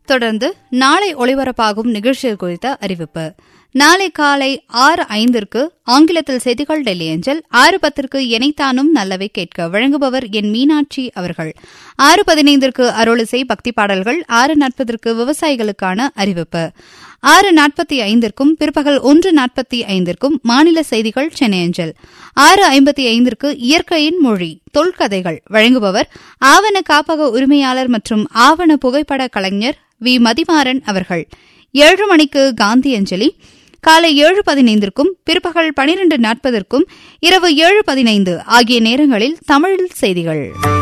தொடர்ந்து நாளை ஒளிபரப்பாகும் நிகழ்ச்சிகள் குறித்த அறிவிப்பு நாளை காலை ஆறு ஐந்திற்கு ஆங்கிலத்தில் செய்திகள் டெல்லி அஞ்சல் ஆறு பத்திற்கு எனைத்தானும் நல்லவை கேட்க வழங்குபவர் என் மீனாட்சி அவர்கள் ஆறு பதினைந்திற்கு அருளிசை பக்தி பாடல்கள் ஆறு நாற்பதற்கு விவசாயிகளுக்கான அறிவிப்பு ஆறு நாற்பத்தி ஐந்திற்கும் பிற்பகல் ஒன்று நாற்பத்தி ஐந்திற்கும் மாநில செய்திகள் சென்னை அஞ்சல் ஆறு ஐம்பத்தி ஐந்திற்கு இயற்கையின் மொழி தொல்கதைகள் வழங்குபவர் ஆவண காப்பக உரிமையாளர் மற்றும் ஆவண புகைப்பட கலைஞர் வி மதிமாறன் அவர்கள் ஏழு மணிக்கு காந்தி அஞ்சலி காலை ஏழு பதினைந்திற்கும் பிற்பகல் பனிரெண்டு நாற்பதற்கும் இரவு ஏழு பதினைந்து ஆகிய நேரங்களில் தமிழில் செய்திகள்